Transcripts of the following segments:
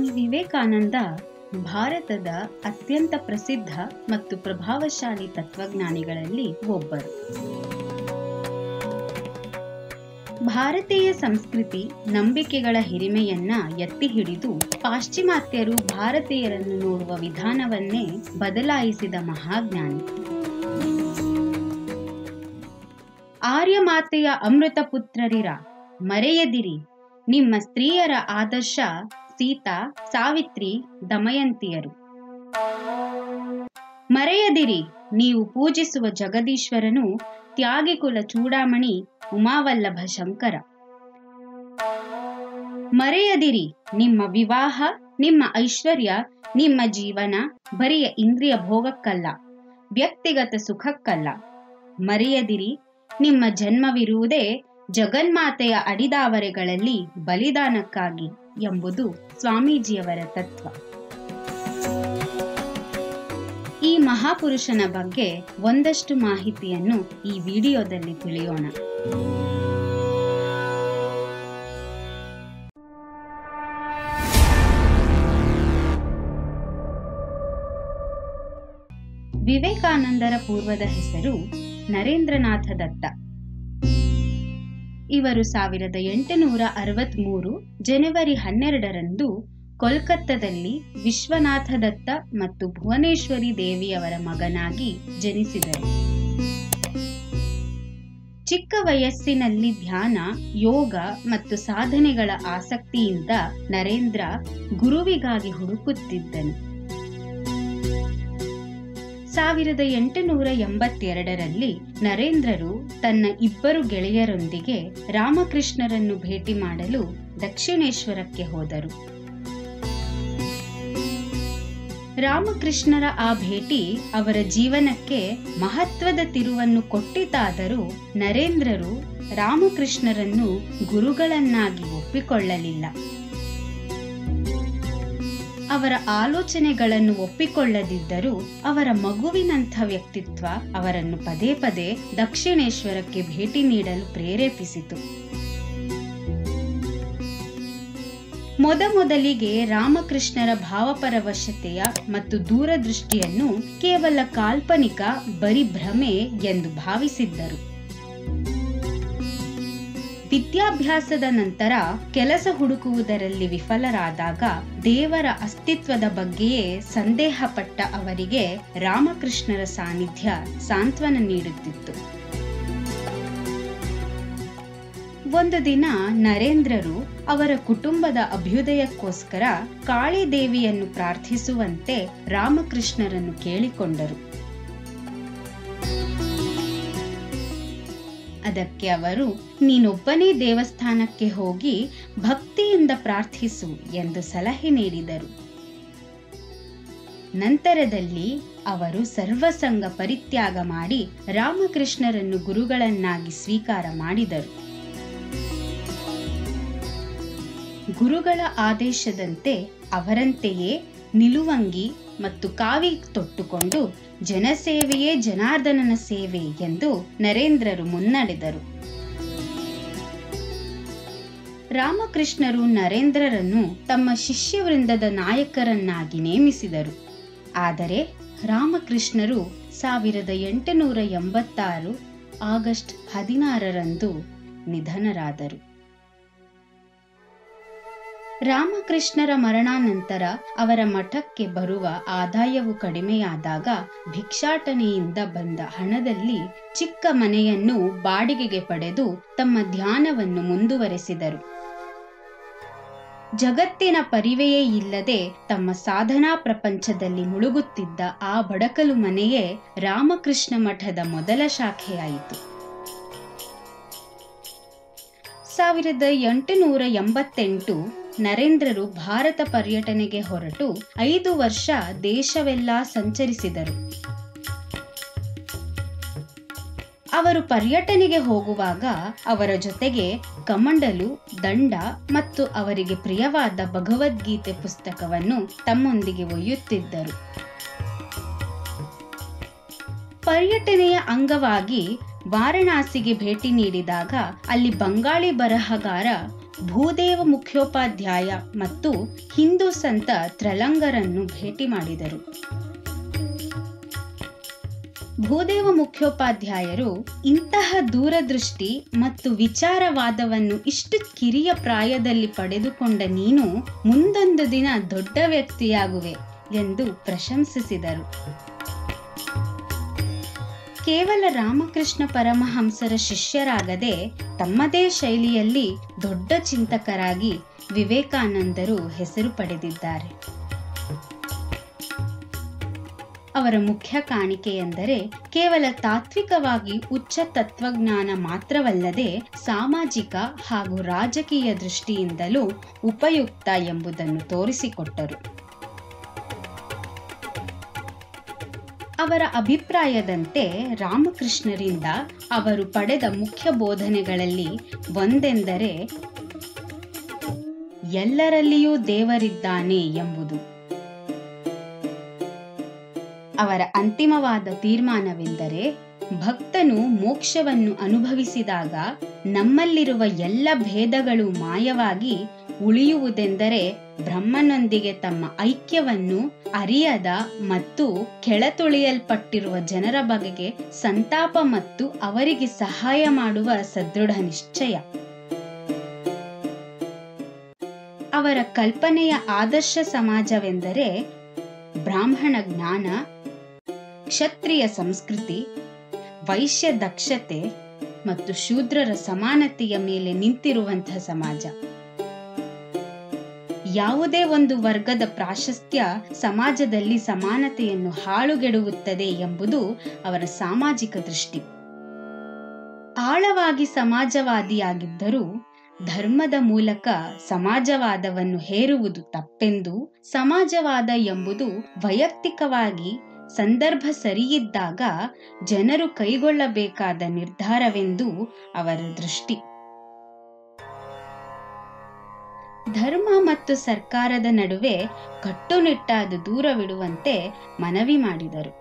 ವಿವೇಕಾನಂದ ಭಾರತದ ಅತ್ಯಂತ ಪ್ರಸಿದ್ಧ ಮತ್ತು ಪ್ರಭಾವಶಾಲಿ ತತ್ವಜ್ಞಾನಿಗಳಲ್ಲಿ ಒಬ್ಬರು ಭಾರತೀಯ ಸಂಸ್ಕೃತಿ ನಂಬಿಕೆಗಳ ಹಿರಿಮೆಯನ್ನ ಎತ್ತಿ ಹಿಡಿದು ಪಾಶ್ಚಿಮಾತ್ಯರು ಭಾರತೀಯರನ್ನು ನೋಡುವ ವಿಧಾನವನ್ನೇ ಬದಲಾಯಿಸಿದ ಮಹಾಜ್ಞಾನಿ ಆರ್ಯಮಾತೆಯ ಅಮೃತ ಪುತ್ರರಿರ ಮರೆಯದಿರಿ ನಿಮ್ಮ ಸ್ತ್ರೀಯರ ಆದರ್ಶ ಸೀತಾ ಸಾವಿತ್ರಿ ದಮಯಂತಿಯರು ಮರೆಯದಿರಿ ನೀವು ಪೂಜಿಸುವ ಜಗದೀಶ್ವರನು ತ್ಯಾಗಿಕುಲ ಚೂಡಾಮಣಿ ಉಮಾವಲ್ಲಭ ಶಂಕರ ಮರೆಯದಿರಿ ನಿಮ್ಮ ವಿವಾಹ ನಿಮ್ಮ ಐಶ್ವರ್ಯ ನಿಮ್ಮ ಜೀವನ ಬರಿಯ ಇಂದ್ರಿಯ ಭೋಗಕ್ಕಲ್ಲ ವ್ಯಕ್ತಿಗತ ಸುಖಕ್ಕಲ್ಲ ಮರೆಯದಿರಿ ನಿಮ್ಮ ಜನ್ಮವಿರುವುದೇ ಜಗನ್ಮಾತೆಯ ಅಡಿದಾವರೆಗಳಲ್ಲಿ ಬಲಿದಾನಕ್ಕಾಗಿ ಎಂಬುದು ಸ್ವಾಮೀಜಿಯವರ ತತ್ವ ಈ ಮಹಾಪುರುಷನ ಬಗ್ಗೆ ಒಂದಷ್ಟು ಮಾಹಿತಿಯನ್ನು ಈ ವಿಡಿಯೋದಲ್ಲಿ ತಿಳಿಯೋಣ ವಿವೇಕಾನಂದರ ಪೂರ್ವದ ಹೆಸರು ನರೇಂದ್ರನಾಥ ದತ್ತ ಇವರು ಸಾವಿರದ ಎಂಟುನೂರ ಅರವತ್ಮೂರು ಜನವರಿ ಹನ್ನೆರಡರಂದು ಕೋಲ್ಕತ್ತಾದಲ್ಲಿ ವಿಶ್ವನಾಥ ದತ್ತ ಮತ್ತು ಭುವನೇಶ್ವರಿ ದೇವಿಯವರ ಮಗನಾಗಿ ಜನಿಸಿದರು ಚಿಕ್ಕ ವಯಸ್ಸಿನಲ್ಲಿ ಧ್ಯಾನ ಯೋಗ ಮತ್ತು ಸಾಧನೆಗಳ ಆಸಕ್ತಿಯಿಂದ ನರೇಂದ್ರ ಗುರುವಿಗಾಗಿ ಹುಡುಕುತ್ತಿದ್ದನು ಸಾವಿರದ ಎಂಟುನೂರ ಎಂಬತ್ತೆರಡರಲ್ಲಿ ನರೇಂದ್ರರು ತನ್ನ ಇಬ್ಬರು ಗೆಳೆಯರೊಂದಿಗೆ ರಾಮಕೃಷ್ಣರನ್ನು ಭೇಟಿ ಮಾಡಲು ದಕ್ಷಿಣೇಶ್ವರಕ್ಕೆ ಹೋದರು ರಾಮಕೃಷ್ಣರ ಆ ಭೇಟಿ ಅವರ ಜೀವನಕ್ಕೆ ಮಹತ್ವದ ತಿರುವನ್ನು ಕೊಟ್ಟಿತಾದರೂ ನರೇಂದ್ರರು ರಾಮಕೃಷ್ಣರನ್ನು ಗುರುಗಳನ್ನಾಗಿ ಒಪ್ಪಿಕೊಳ್ಳಲಿಲ್ಲ ಅವರ ಆಲೋಚನೆಗಳನ್ನು ಒಪ್ಪಿಕೊಳ್ಳದಿದ್ದರೂ ಅವರ ಮಗುವಿನಂಥ ವ್ಯಕ್ತಿತ್ವ ಅವರನ್ನು ಪದೇ ಪದೇ ದಕ್ಷಿಣೇಶ್ವರಕ್ಕೆ ಭೇಟಿ ನೀಡಲು ಪ್ರೇರೇಪಿಸಿತು ಮೊದಮೊದಲಿಗೆ ರಾಮಕೃಷ್ಣರ ಭಾವಪರವಶತೆಯ ಮತ್ತು ದೂರದೃಷ್ಟಿಯನ್ನು ಕೇವಲ ಕಾಲ್ಪನಿಕ ಬರಿ ಭ್ರಮೆ ಎಂದು ಭಾವಿಸಿದ್ದರು ವಿದ್ಯಾಭ್ಯಾಸದ ನಂತರ ಕೆಲಸ ಹುಡುಕುವುದರಲ್ಲಿ ವಿಫಲರಾದಾಗ ದೇವರ ಅಸ್ತಿತ್ವದ ಬಗ್ಗೆಯೇ ಸಂದೇಹಪಟ್ಟ ಅವರಿಗೆ ರಾಮಕೃಷ್ಣರ ಸಾನ್ನಿಧ್ಯ ಸಾಂತ್ವನ ನೀಡುತ್ತಿತ್ತು ಒಂದು ದಿನ ನರೇಂದ್ರರು ಅವರ ಕುಟುಂಬದ ಅಭ್ಯುದಯಕ್ಕೋಸ್ಕರ ಕಾಳಿದೇವಿಯನ್ನು ಪ್ರಾರ್ಥಿಸುವಂತೆ ರಾಮಕೃಷ್ಣರನ್ನು ಕೇಳಿಕೊಂಡರು ಅದಕ್ಕೆ ಅವರು ನೀನೊಬ್ಬನೇ ದೇವಸ್ಥಾನಕ್ಕೆ ಹೋಗಿ ಭಕ್ತಿಯಿಂದ ಪ್ರಾರ್ಥಿಸು ಎಂದು ಸಲಹೆ ನೀಡಿದರು ನಂತರದಲ್ಲಿ ಅವರು ಸರ್ವಸಂಗ ಪರಿತ್ಯಾಗ ಮಾಡಿ ರಾಮಕೃಷ್ಣರನ್ನು ಗುರುಗಳನ್ನಾಗಿ ಸ್ವೀಕಾರ ಮಾಡಿದರು ಗುರುಗಳ ಆದೇಶದಂತೆ ಅವರಂತೆಯೇ ನಿಲುವಂಗಿ ಮತ್ತು ಕಾವಿ ತೊಟ್ಟುಕೊಂಡು ಜನಸೇವೆಯೇ ಜನಾರ್ದನನ ಸೇವೆ ಎಂದು ನರೇಂದ್ರರು ಮುನ್ನಡೆದರು ರಾಮಕೃಷ್ಣರು ನರೇಂದ್ರರನ್ನು ತಮ್ಮ ಶಿಷ್ಯವೃಂದದ ನಾಯಕರನ್ನಾಗಿ ನೇಮಿಸಿದರು ಆದರೆ ರಾಮಕೃಷ್ಣರು ಸಾವಿರದ ಎಂಟುನೂರ ಎಂಬತ್ತಾರು ಆಗಸ್ಟ್ ಹದಿನಾರರಂದು ನಿಧನರಾದರು ರಾಮಕೃಷ್ಣರ ಮರಣಾನಂತರ ಅವರ ಮಠಕ್ಕೆ ಬರುವ ಆದಾಯವು ಕಡಿಮೆಯಾದಾಗ ಭಿಕ್ಷಾಟನೆಯಿಂದ ಬಂದ ಹಣದಲ್ಲಿ ಚಿಕ್ಕ ಮನೆಯನ್ನು ಬಾಡಿಗೆಗೆ ಪಡೆದು ತಮ್ಮ ಧ್ಯಾನವನ್ನು ಮುಂದುವರೆಸಿದರು ಜಗತ್ತಿನ ಪರಿವೆಯೇ ಇಲ್ಲದೆ ತಮ್ಮ ಸಾಧನಾ ಪ್ರಪಂಚದಲ್ಲಿ ಮುಳುಗುತ್ತಿದ್ದ ಆ ಬಡಕಲು ಮನೆಯೇ ರಾಮಕೃಷ್ಣ ಮಠದ ಮೊದಲ ಶಾಖೆಯಾಯಿತು ಸಾವಿರದ ಎಂಟುನೂರ ಎಂಬತ್ತೆಂಟು ನರೇಂದ್ರರು ಭಾರತ ಪರ್ಯಟನೆಗೆ ಹೊರಟು ಐದು ವರ್ಷ ದೇಶವೆಲ್ಲ ಸಂಚರಿಸಿದರು ಅವರು ಪರ್ಯಟನೆಗೆ ಹೋಗುವಾಗ ಅವರ ಜೊತೆಗೆ ಕಮಂಡಲು ದಂಡ ಮತ್ತು ಅವರಿಗೆ ಪ್ರಿಯವಾದ ಭಗವದ್ಗೀತೆ ಪುಸ್ತಕವನ್ನು ತಮ್ಮೊಂದಿಗೆ ಒಯ್ಯುತ್ತಿದ್ದರು ಪರ್ಯಟನೆಯ ಅಂಗವಾಗಿ ವಾರಣಾಸಿಗೆ ಭೇಟಿ ನೀಡಿದಾಗ ಅಲ್ಲಿ ಬಂಗಾಳಿ ಬರಹಗಾರ ಭೂದೇವ ಮುಖ್ಯೋಪಾಧ್ಯಾಯ ಮತ್ತು ಹಿಂದೂ ಸಂತ ತ್ರಲಂಗರನ್ನು ಭೇಟಿ ಮಾಡಿದರು ಭೂದೇವ ಮುಖ್ಯೋಪಾಧ್ಯಾಯರು ಇಂತಹ ದೂರದೃಷ್ಟಿ ಮತ್ತು ವಿಚಾರವಾದವನ್ನು ಇಷ್ಟು ಕಿರಿಯ ಪ್ರಾಯದಲ್ಲಿ ಪಡೆದುಕೊಂಡ ನೀನು ಮುಂದೊಂದು ದಿನ ದೊಡ್ಡ ವ್ಯಕ್ತಿಯಾಗುವೆ ಎಂದು ಪ್ರಶಂಸಿಸಿದರು ಕೇವಲ ರಾಮಕೃಷ್ಣ ಪರಮಹಂಸರ ಶಿಷ್ಯರಾಗದೆ ತಮ್ಮದೇ ಶೈಲಿಯಲ್ಲಿ ದೊಡ್ಡ ಚಿಂತಕರಾಗಿ ವಿವೇಕಾನಂದರು ಹೆಸರು ಪಡೆದಿದ್ದಾರೆ ಅವರ ಮುಖ್ಯ ಕಾಣಿಕೆ ಎಂದರೆ ಕೇವಲ ತಾತ್ವಿಕವಾಗಿ ಉಚ್ಚ ತತ್ವಜ್ಞಾನ ಮಾತ್ರವಲ್ಲದೆ ಸಾಮಾಜಿಕ ಹಾಗೂ ರಾಜಕೀಯ ದೃಷ್ಟಿಯಿಂದಲೂ ಉಪಯುಕ್ತ ಎಂಬುದನ್ನು ತೋರಿಸಿಕೊಟ್ಟರು ಅವರ ಅಭಿಪ್ರಾಯದಂತೆ ರಾಮಕೃಷ್ಣರಿಂದ ಅವರು ಪಡೆದ ಮುಖ್ಯ ಬೋಧನೆಗಳಲ್ಲಿ ಒಂದೆಂದರೆ ಎಲ್ಲರಲ್ಲಿಯೂ ದೇವರಿದ್ದಾನೆ ಎಂಬುದು ಅವರ ಅಂತಿಮವಾದ ತೀರ್ಮಾನವೆಂದರೆ ಭಕ್ತನು ಮೋಕ್ಷವನ್ನು ಅನುಭವಿಸಿದಾಗ ನಮ್ಮಲ್ಲಿರುವ ಎಲ್ಲ ಭೇದಗಳು ಮಾಯವಾಗಿ ಉಳಿಯುವುದೆಂದರೆ ಬ್ರಹ್ಮನೊಂದಿಗೆ ತಮ್ಮ ಐಕ್ಯವನ್ನು ಅರಿಯದ ಮತ್ತು ಕೆಳತುಳಿಯಲ್ಪಟ್ಟಿರುವ ಜನರ ಬಗೆಗೆ ಸಂತಾಪ ಮತ್ತು ಅವರಿಗೆ ಸಹಾಯ ಮಾಡುವ ಸದೃಢ ನಿಶ್ಚಯ ಅವರ ಕಲ್ಪನೆಯ ಆದರ್ಶ ಸಮಾಜವೆಂದರೆ ಬ್ರಾಹ್ಮಣ ಜ್ಞಾನ ಕ್ಷತ್ರಿಯ ಸಂಸ್ಕೃತಿ ವೈಶ್ಯ ದಕ್ಷತೆ ಮತ್ತು ಶೂದ್ರರ ಸಮಾನತೆಯ ಮೇಲೆ ನಿಂತಿರುವಂತಹ ಸಮಾಜ ಯಾವುದೇ ಒಂದು ವರ್ಗದ ಪ್ರಾಶಸ್ತ್ಯ ಸಮಾಜದಲ್ಲಿ ಸಮಾನತೆಯನ್ನು ಹಾಳುಗೆಡುವುತ್ತದೆ ಎಂಬುದು ಅವರ ಸಾಮಾಜಿಕ ದೃಷ್ಟಿ ಆಳವಾಗಿ ಸಮಾಜವಾದಿಯಾಗಿದ್ದರೂ ಧರ್ಮದ ಮೂಲಕ ಸಮಾಜವಾದವನ್ನು ಹೇರುವುದು ತಪ್ಪೆಂದು ಸಮಾಜವಾದ ಎಂಬುದು ವೈಯಕ್ತಿಕವಾಗಿ ಸಂದರ್ಭ ಸರಿಯಿದ್ದಾಗ ಜನರು ಕೈಗೊಳ್ಳಬೇಕಾದ ನಿರ್ಧಾರವೆಂದು ಅವರ ದೃಷ್ಟಿ ಧರ್ಮ ಮತ್ತು ಸರ್ಕಾರದ ನಡುವೆ ಕಟ್ಟುನಿಟ್ಟಾದ ದೂರವಿಡುವಂತೆ ಮನವಿ ಮಾಡಿದರು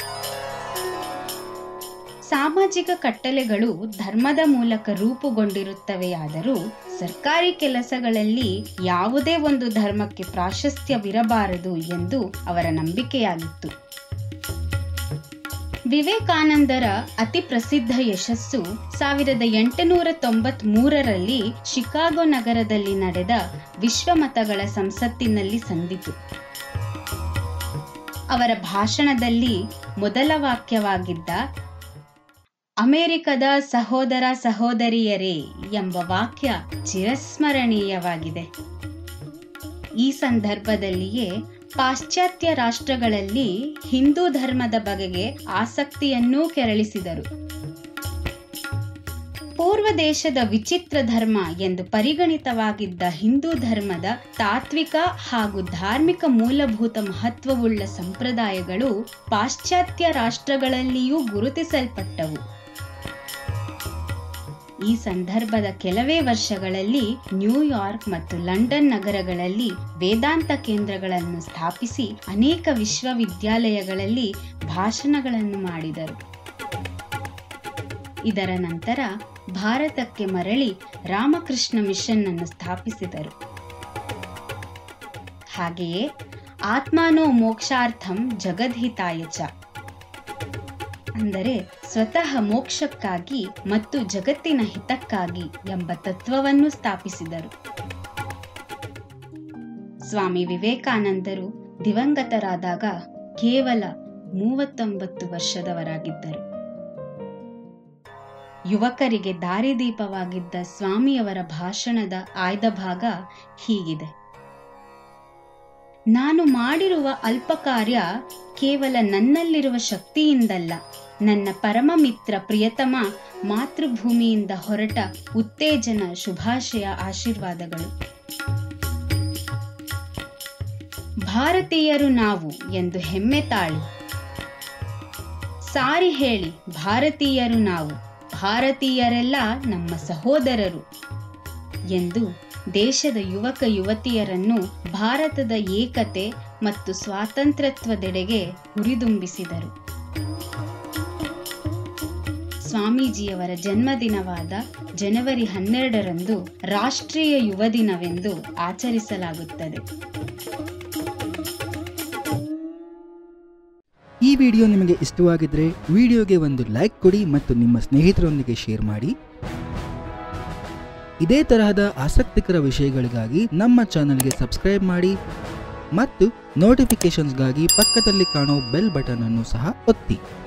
ಸಾಮಾಜಿಕ ಕಟ್ಟಲೆಗಳು ಧರ್ಮದ ಮೂಲಕ ರೂಪುಗೊಂಡಿರುತ್ತವೆಯಾದರೂ ಸರ್ಕಾರಿ ಕೆಲಸಗಳಲ್ಲಿ ಯಾವುದೇ ಒಂದು ಧರ್ಮಕ್ಕೆ ಪ್ರಾಶಸ್ತ್ಯವಿರಬಾರದು ಎಂದು ಅವರ ನಂಬಿಕೆಯಾಗಿತ್ತು ವಿವೇಕಾನಂದರ ಅತಿ ಪ್ರಸಿದ್ಧ ಯಶಸ್ಸು ಸಾವಿರದ ಎಂಟುನೂರ ತೊಂಬತ್ ಮೂರರಲ್ಲಿ ಶಿಕಾಗೋ ನಗರದಲ್ಲಿ ನಡೆದ ವಿಶ್ವಮತಗಳ ಸಂಸತ್ತಿನಲ್ಲಿ ಸಂದಿತು ಅವರ ಭಾಷಣದಲ್ಲಿ ಮೊದಲ ವಾಕ್ಯವಾಗಿದ್ದ ಅಮೆರಿಕದ ಸಹೋದರ ಸಹೋದರಿಯರೇ ಎಂಬ ವಾಕ್ಯ ಚಿರಸ್ಮರಣೀಯವಾಗಿದೆ ಈ ಸಂದರ್ಭದಲ್ಲಿಯೇ ಪಾಶ್ಚಾತ್ಯ ರಾಷ್ಟ್ರಗಳಲ್ಲಿ ಹಿಂದೂ ಧರ್ಮದ ಬಗೆಗೆ ಆಸಕ್ತಿಯನ್ನೂ ಕೆರಳಿಸಿದರು ಪೂರ್ವ ದೇಶದ ವಿಚಿತ್ರ ಧರ್ಮ ಎಂದು ಪರಿಗಣಿತವಾಗಿದ್ದ ಹಿಂದೂ ಧರ್ಮದ ತಾತ್ವಿಕ ಹಾಗೂ ಧಾರ್ಮಿಕ ಮೂಲಭೂತ ಮಹತ್ವವುಳ್ಳ ಸಂಪ್ರದಾಯಗಳು ಪಾಶ್ಚಾತ್ಯ ರಾಷ್ಟ್ರಗಳಲ್ಲಿಯೂ ಗುರುತಿಸಲ್ಪಟ್ಟವು ಈ ಸಂದರ್ಭದ ಕೆಲವೇ ವರ್ಷಗಳಲ್ಲಿ ನ್ಯೂಯಾರ್ಕ್ ಮತ್ತು ಲಂಡನ್ ನಗರಗಳಲ್ಲಿ ವೇದಾಂತ ಕೇಂದ್ರಗಳನ್ನು ಸ್ಥಾಪಿಸಿ ಅನೇಕ ವಿಶ್ವವಿದ್ಯಾಲಯಗಳಲ್ಲಿ ಭಾಷಣಗಳನ್ನು ಮಾಡಿದರು ಇದರ ನಂತರ ಭಾರತಕ್ಕೆ ಮರಳಿ ರಾಮಕೃಷ್ಣ ಮಿಷನ್ ಅನ್ನು ಸ್ಥಾಪಿಸಿದರು ಹಾಗೆಯೇ ಆತ್ಮಾನೋ ಮೋಕ್ಷಾರ್ಥಂ ಜಗದ್ಹಿತಾಯ ಚ ಅಂದರೆ ಸ್ವತಃ ಮೋಕ್ಷಕ್ಕಾಗಿ ಮತ್ತು ಜಗತ್ತಿನ ಹಿತಕ್ಕಾಗಿ ಎಂಬ ತತ್ವವನ್ನು ಸ್ಥಾಪಿಸಿದರು ಸ್ವಾಮಿ ವಿವೇಕಾನಂದರು ದಿವಂಗತರಾದಾಗ ಕೇವಲ ಮೂವತ್ತೊಂಬತ್ತು ವರ್ಷದವರಾಗಿದ್ದರು ಯುವಕರಿಗೆ ದಾರಿದೀಪವಾಗಿದ್ದ ಸ್ವಾಮಿಯವರ ಭಾಷಣದ ಆಯ್ದ ಭಾಗ ಹೀಗಿದೆ ನಾನು ಮಾಡಿರುವ ಅಲ್ಪ ಕಾರ್ಯ ಕೇವಲ ನನ್ನಲ್ಲಿರುವ ಶಕ್ತಿಯಿಂದಲ್ಲ ನನ್ನ ಪರಮ ಮಿತ್ರ ಪ್ರಿಯತಮ ಮಾತೃಭೂಮಿಯಿಂದ ಹೊರಟ ಉತ್ತೇಜನ ಶುಭಾಶಯ ಆಶೀರ್ವಾದಗಳು ಭಾರತೀಯರು ನಾವು ಎಂದು ಹೆಮ್ಮೆ ತಾಳಿ ಸಾರಿ ಹೇಳಿ ಭಾರತೀಯರು ನಾವು ಭಾರತೀಯರೆಲ್ಲ ನಮ್ಮ ಸಹೋದರರು ಎಂದು ದೇಶದ ಯುವಕ ಯುವತಿಯರನ್ನು ಭಾರತದ ಏಕತೆ ಮತ್ತು ಸ್ವಾತಂತ್ರ್ಯತ್ವದೆಡೆಗೆ ಹುರಿದುಂಬಿಸಿದರು ಸ್ವಾಮೀಜಿಯವರ ಜನ್ಮದಿನವಾದ ಜನವರಿ ಹನ್ನೆರಡರಂದು ರಾಷ್ಟ್ರೀಯ ಯುವ ದಿನವೆಂದು ಆಚರಿಸಲಾಗುತ್ತದೆ ಈ ವಿಡಿಯೋ ನಿಮಗೆ ಇಷ್ಟವಾಗಿದ್ರೆ ವಿಡಿಯೋಗೆ ಒಂದು ಲೈಕ್ ಕೊಡಿ ಮತ್ತು ನಿಮ್ಮ ಸ್ನೇಹಿತರೊಂದಿಗೆ ಶೇರ್ ಮಾಡಿ ಇದೇ ತರಹದ ಆಸಕ್ತಿಕರ ವಿಷಯಗಳಿಗಾಗಿ ನಮ್ಮ ಚಾನಲ್ಗೆ ಸಬ್ಸ್ಕ್ರೈಬ್ ಮಾಡಿ ಮತ್ತು ನೋಟಿಫಿಕೇಶನ್ಸ್ಗಾಗಿ ಪಕ್ಕದಲ್ಲಿ ಕಾಣೋ ಬೆಲ್ ಬಟನ್ ಅನ್ನು ಸಹ ಒತ್ತಿ